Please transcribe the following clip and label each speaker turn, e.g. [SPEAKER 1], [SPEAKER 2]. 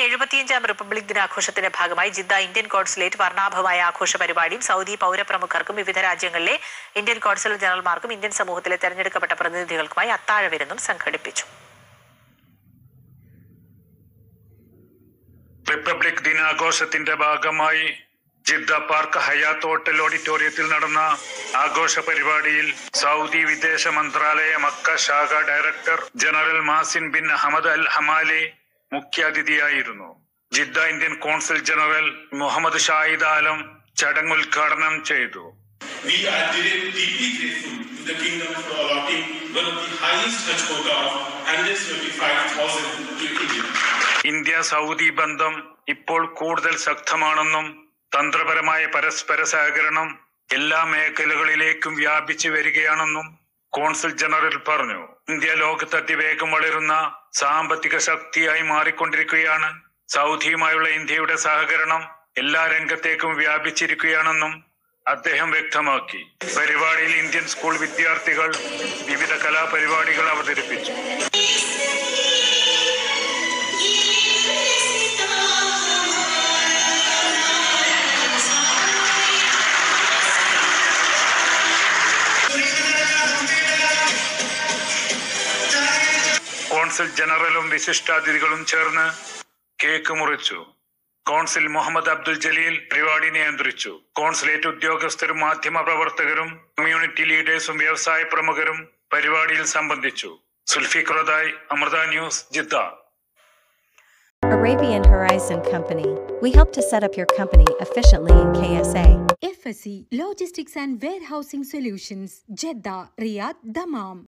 [SPEAKER 1] എഴുപത്തിയഞ്ചാം republic ദിനാഘോഷത്തിന്റെ ഭാഗമായി Jeddah Indian consulate വർണ്ണാഭമായ ആഘോഷ പരിപാടിയും സൗദി പൗരപ്രമുഖർക്കും വിവിധ രാജ്യങ്ങളിലെ ഇന്ത്യൻ കോൺസുൽ ജനറൽമാർക്കും ഇന്ത്യൻ സമൂഹത്തിലെ തെരഞ്ഞെടുക്കപ്പെട്ട പ്രതിനിധികൾക്കുമായി അത്താഴ വിരുന്നും സംഘടിപ്പിച്ചു
[SPEAKER 2] റിപ്പബ്ലിക് ദിനാഘോഷത്തിന്റെ ഭാഗമായി ജിദ്ദ പാർക്ക് ഹയാത്ത് ഹോട്ടൽ ഓഡിറ്റോറിയത്തിൽ നടന്ന ആഘോഷ പരിപാടിയിൽ സൗദി വിദേശ മന്ത്രാലയ മക്ക ശാഖ director general Mazin bin Ahmed Al Hamale മുഖ്യാതിഥിയായിരുന്നു Jeddah Indian consul general Mohammed Shahid Alam ചടങ്ങ് ഉദ്ഘാടനം ചെയ്തു
[SPEAKER 3] We are deeply deeply grateful to the kingdom for allotting one of the highest Hajj quota of 125,000 to India.
[SPEAKER 2] India Saudi ബന്ധം ഇപ്പോൾ കൂടുതൽ ശക്തമാണെന്നും തന്ത്രപരമായ പരസ്പര സഹകരണം എല്ലാ മേഖലകളിലേക്കും വ്യാപിച്ചു വരികയാണെന്നും കോൺസുൽ ജനറൽ പറഞ്ഞു ഇന്ത്യ ലോകത്ത് അതിവേഗം വളരുന്ന സാമ്പത്തിക ശക്തിയായി മാറിക്കൊണ്ടിരിക്കുകയാണ് സൗദിയുമായുള്ള ഇന്ത്യയുടെ സഹകരണം എല്ലാ രംഗത്തേക്കും വ്യാപിച്ചിരിക്കുകയാണെന്നും അദ്ദേഹം വ്യക്തമാക്കി പരിപാടിയിൽ ഇന്ത്യൻ സ്കൂൾ വിദ്യാർത്ഥികൾ വിവിധ കലാപരിപാടികൾ അവതരിപ്പിച്ചു കോൺസുൽ ജനറലും വിശിഷ്ടാതിഥികളും ചേർന്ന് കേക്ക് മുറിച്ചു കോൺസുൽ മുഹമ്മദ് അബ്ദുൽ ജലീൽ പരിപാടി നിയന്ത്രിച്ചു കോൺസുലേറ്റ് ഉദ്യോഗസ്ഥരും മാധ്യമ പ്രവർത്തകരും കമ്മ്യൂണിറ്റി ലീഡേഴ്സും വ്യവസായ പ്രമുഖരും പരിപാടിയിൽ സംബന്ധിച്ചു സുൽഫിഖ്രോദായ് Amrita news Jeddah
[SPEAKER 4] Arabian Horizon Company. We help to set up your company efficiently in KSA.
[SPEAKER 5] FSC Logistics and Warehousing Solutions, Jeddah, Riyadh, Dammam.